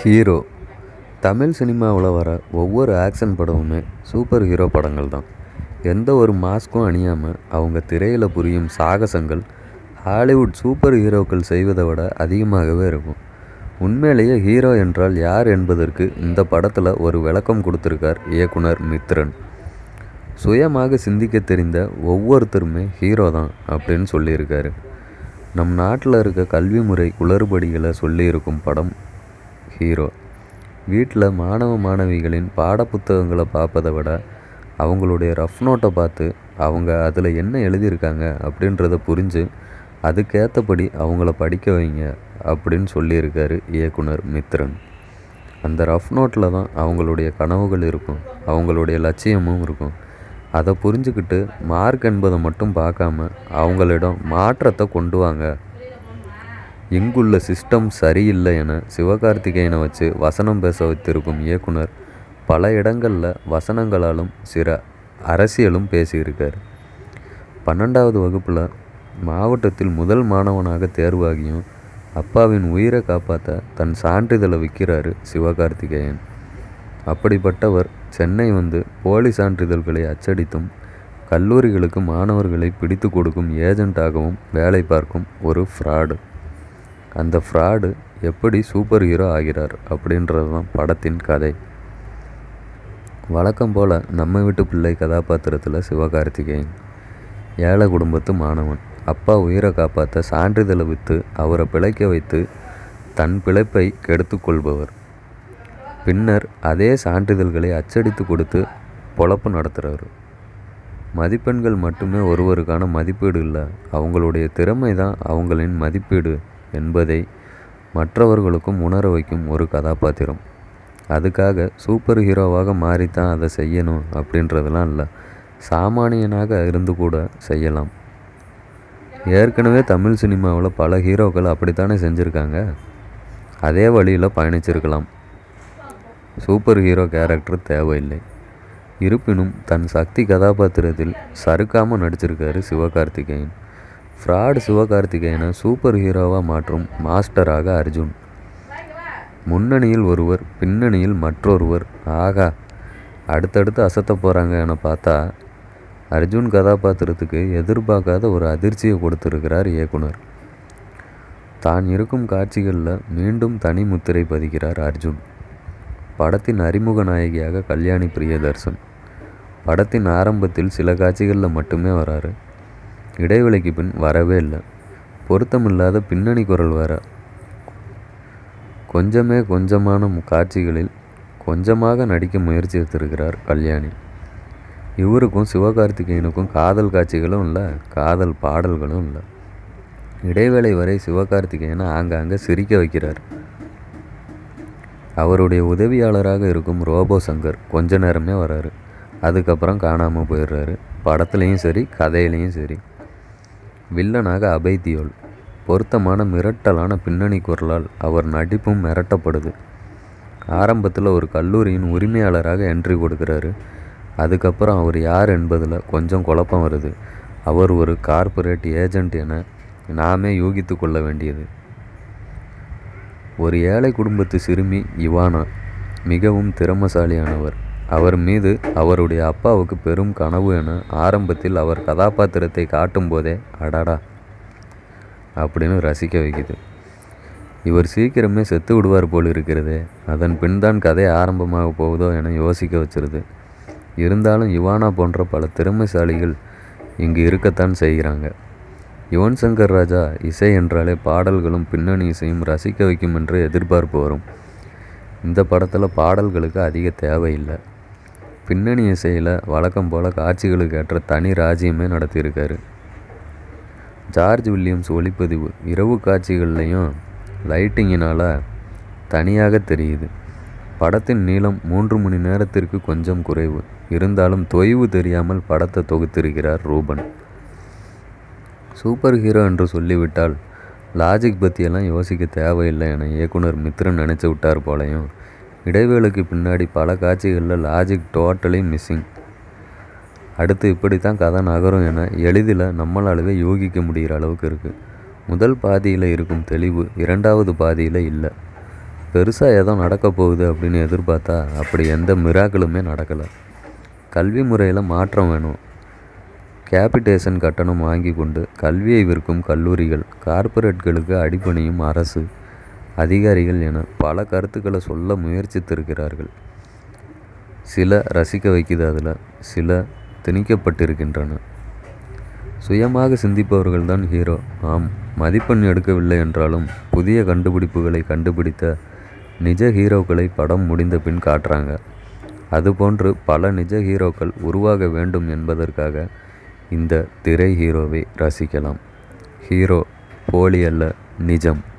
hero Tamil சினிமாவில் வர ஒவ்வொரு ஆக்ஷன் படமுமே சூப்பர் ஹீரோ படங்கள் தான் எந்த ஒரு மாஸ்க்கும் அணியாமல் அவங்க திரையில் புரியும் சாகசங்கள் ஹாலிவுட் சூப்பர் ஹீரோக்கள் செய்வதை விட அதிகமாகவே இருக்கும் உண்மையிலேயே ஹீரோ என்றால் யார் என்பதற்கு இந்த படத்தில் ஒரு விளக்கம் கொடுத்துருக்கார் இயக்குனர் மித்ரன் சுயமாக சிந்திக்க தெரிந்த ஒவ்வொருத்தருமே ஹீரோ தான் அப்படின்னு சொல்லியிருக்காரு நம் நாட்டில் இருக்க கல்வி முறை குளறுபடிகளை சொல்லியிருக்கும் படம் ஹீரோ வீட்டில் மாணவ மாணவிகளின் பாடப்புத்தகங்களை பார்ப்பதை விட அவங்களுடைய ரஃப் நோட்டை பார்த்து அவங்க அதில் என்ன எழுதியிருக்காங்க அப்படின்றத புரிஞ்சு அதுக்கேற்றபடி அவங்கள படிக்க வைங்க அப்படின்னு சொல்லியிருக்காரு இயக்குனர் மித்ரன் அந்த ரஃப் நோட்டில் தான் அவங்களுடைய கனவுகள் இருக்கும் அவங்களுடைய லட்சியமும் இருக்கும் அதை புரிஞ்சுக்கிட்டு மார்க் என்பதை மட்டும் பார்க்காம அவங்களிடம் மாற்றத்தை கொண்டு வாங்க இங்குள்ள சிஸ்டம் சரியில்லை என சிவகார்த்திகேயனை வச்சு வசனம் பேச வைத்திருக்கும் இயக்குனர் பல இடங்களில் வசனங்களாலும் சில அரசியலும் பேசியிருக்கார் பன்னெண்டாவது வகுப்பில் மாவட்டத்தில் முதல் மாணவனாக தேர்வாகியும் அப்பாவின் உயிரை காப்பாற்ற தன் சான்றிதழை விற்கிறாரு சிவகார்த்திகேயன் அப்படிப்பட்டவர் சென்னை வந்து போலி சான்றிதழ்களை அச்சடித்தும் கல்லூரிகளுக்கு மாணவர்களை பிடித்து கொடுக்கும் ஏஜென்ட்டாகவும் வேலை பார்க்கும் ஒரு ஃப்ராடு அந்த ஃப்ராடு எப்படி சூப்பர் ஹீரோ ஆகிறார் அப்படின்றது தான் படத்தின் கதை வழக்கம் போல் நம்ம வீட்டு பிள்ளை கதாபாத்திரத்தில் சிவகார்த்திகேயன் ஏழை குடும்பத்து மாணவன் அப்பா உயிரை காப்பாற்ற சான்றிதழை விற்று அவரை பிழைக்க வைத்து தன் பிழைப்பை கெடுத்து கொள்பவர் பின்னர் அதே சான்றிதழ்களை அச்சடித்து கொடுத்து பொழப்பு நடத்துகிறாரு மதிப்பெண்கள் மட்டுமே ஒருவருக்கான மதிப்பீடு இல்லை அவங்களுடைய திறமை தான் அவங்களின் மதிப்பீடு என்பதை மற்றவர்களுக்கும் உணர வைக்கும் ஒரு கதாபாத்திரம் அதுக்காக சூப்பர் ஹீரோவாக மாறித்தான் அதை செய்யணும் அப்படின்றதெல்லாம் இல்லை சாமானியனாக இருந்து கூட செய்யலாம் ஏற்கனவே தமிழ் சினிமாவில் பல ஹீரோக்கள் அப்படித்தானே செஞ்சுருக்காங்க அதே வழியில் பயணிச்சிருக்கலாம் சூப்பர் ஹீரோ கேரக்டர் தேவையில்லை இருப்பினும் தன் சக்தி கதாபாத்திரத்தில் சறுக்காமல் நடிச்சிருக்காரு சிவகார்த்திகேயன் ஃப்ராடு சிவகார்த்திகேயனை சூப்பர் ஹீரோவாக மாற்றும் மாஸ்டராக அர்ஜுன் முன்னணியில் ஒருவர் பின்னணியில் மற்றொருவர் ஆகா அடுத்தடுத்து அசத்த போகிறாங்க என பார்த்தா அர்ஜுன் கதாபாத்திரத்துக்கு எதிர்பார்க்காத ஒரு அதிர்ச்சியை கொடுத்திருக்கிறார் இயக்குனர் தான் இருக்கும் காட்சிகளில் மீண்டும் தனி முத்திரை பதிக்கிறார் அர்ஜுன் படத்தின் அறிமுக நாயகியாக கல்யாணி பிரியதர்சன் படத்தின் ஆரம்பத்தில் சில காட்சிகளில் மட்டுமே வராரு இடைவெளிக்கு பின் வரவே இல்லை பொருத்தமில்லாத பின்னணி குரல் வேற கொஞ்சமே கொஞ்சமான காட்சிகளில் கொஞ்சமாக நடிக்க முயற்சி எடுத்திருக்கிறார் கல்யாணி இவருக்கும் சிவகார்த்திகேயனுக்கும் காதல் காட்சிகளும் இல்லை காதல் பாடல்களும் இல்லை இடைவேளை வரை சிவகார்த்திகேயனை ஆங்காங்கே சிரிக்க வைக்கிறார் அவருடைய உதவியாளராக இருக்கும் ரோபோ சங்கர் கொஞ்ச நேரமே வராரு அதுக்கப்புறம் காணாமல் போயிடுறாரு படத்துலேயும் சரி கதையிலையும் சரி வில்லனாக அபய் தியோல் பொருத்தமான மிரட்டலான பின்னணி குரலால் அவர் நடிப்பும் மிரட்டப்படுது ஆரம்பத்தில் ஒரு கல்லூரியின் உரிமையாளராக என்ட்ரி கொடுக்குறாரு அதுக்கப்புறம் அவர் யார் என்பதில் கொஞ்சம் குழப்பம் வருது அவர் ஒரு கார்ப்பரேட் ஏஜெண்ட் என நாமே யூகித்து கொள்ள வேண்டியது ஒரு ஏழை குடும்பத்து சிறுமி இவானா மிகவும் திறமசாலியானவர் அவர் மீது அவருடைய அப்பாவுக்கு பெரும் கனவு என ஆரம்பத்தில் அவர் கதாபாத்திரத்தை காட்டும் போதே அடாடா அப்படின்னு ரசிக்க வைக்குது இவர் சீக்கிரமே செத்து விடுவார் போல் இருக்கிறதே அதன் பின் தான் கதை ஆரம்பமாக போகுதோ என யோசிக்க வச்சிருது இருந்தாலும் இவானா போன்ற பல திறமைசாலிகள் இங்கு இருக்கத்தான் செய்கிறாங்க யுவன் சங்கர் ராஜா இசை என்றாலே பாடல்களும் பின்னணி இசையும் ரசிக்க வைக்கும் என்று எதிர்பார்ப்பு வரும் இந்த படத்தில் பாடல்களுக்கு அதிக தேவையில்லை பின்னணி இசையில் வழக்கம் போல் காட்சிகளுக்கு ஏற்ற தனி ராஜ்யமே நடத்தியிருக்காரு ஜார்ஜ் வில்லியம்ஸ் ஒளிப்பதிவு இரவு காட்சிகள்லையும் லைட்டிங்கினால் தனியாக தெரியுது படத்தின் நீளம் மூன்று மணி நேரத்திற்கு கொஞ்சம் குறைவு இருந்தாலும் தொய்வு தெரியாமல் படத்தை தொகுத்திருக்கிறார் ரூபன் சூப்பர் ஹீரோ என்று சொல்லிவிட்டால் லாஜிக் பற்றியெல்லாம் யோசிக்க தேவையில்லை என இயக்குனர் மித்ரன் நினச்சி விட்டார் போலையும் இடைவேளைக்கு பின்னாடி பல காட்சிகளில் லாஜிக் டோட்டலி மிஸ்ஸிங் அடுத்து இப்படித்தான் கதை நகரும் என எளிதில் நம்மளாலவே யோகிக்க முடிகிற அளவுக்கு இருக்குது முதல் பாதியில் இருக்கும் தெளிவு இரண்டாவது பாதியில் இல்லை பெருசாக ஏதோ நடக்க போகுது அப்படின்னு எதிர்பார்த்தா அப்படி எந்த மிராக்களுமே நடக்கலை கல்வி முறையில் மாற்றம் வேணும் கேபிட்டேஷன் கட்டணம் வாங்கி கொண்டு கல்வியை விற்கும் கல்லூரிகள் கார்ப்பரேட்களுக்கு அடிபணியும் அரசு அதிகாரிகள் என பல கருத்துக்களை சொல்ல முயற்சித்திருக்கிறார்கள் சில ரசிக்க வைக்குது அதில் சில திணிக்கப்பட்டிருக்கின்றன சுயமாக சிந்திப்பவர்கள் தான் ஹீரோ ஆம் மதிப்பெண் எடுக்கவில்லை என்றாலும் புதிய கண்டுபிடிப்புகளை கண்டுபிடித்த நிஜ ஹீரோக்களை படம் முடிந்த பின் காட்டுறாங்க அதுபோன்று பல நிஜ ஹீரோக்கள் உருவாக வேண்டும் என்பதற்காக இந்த திரை ஹீரோவை ரசிக்கலாம் ஹீரோ போலி அல்ல நிஜம்